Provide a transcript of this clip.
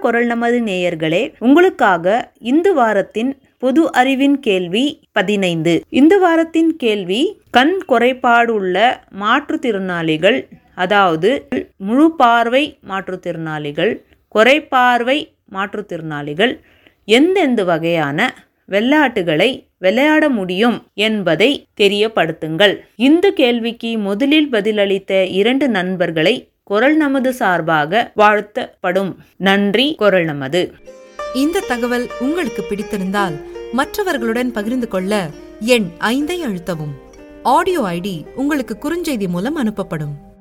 குரல் நமது நேயர்களே உங்களுக்காக இந்த வாரத்தின் பொது அறிவின் கேள்வி பதினைந்து இந்த வாரத்தின் கேள்வி கண் குறைபாடுள்ள மாற்றுத்திறனாளிகள் அதாவது முழு பார்வை மாற்றுத்திறனாளிகள் குறைபார்வை மாற்றுத்திறனாளிகள் எந்தெந்த வகையான விளையாட்டுகளை விளையாட முடியும் என்பதை தெரியப்படுத்துங்கள் இந்த கேள்விக்கு முதலில் பதிலளித்த இரண்டு நண்பர்களை குரல் நமது சார்பாக வாழ்த்தப்படும் நன்றி குரல் நமது இந்த தகவல் உங்களுக்கு பிடித்திருந்தால் மற்றவர்களுடன் பகிர்ந்து கொள்ள எண் ஐந்தை அழுத்தவும் ஆடியோ ஐடி உங்களுக்கு குறுஞ்செய்தி மூலம் அனுப்பப்படும்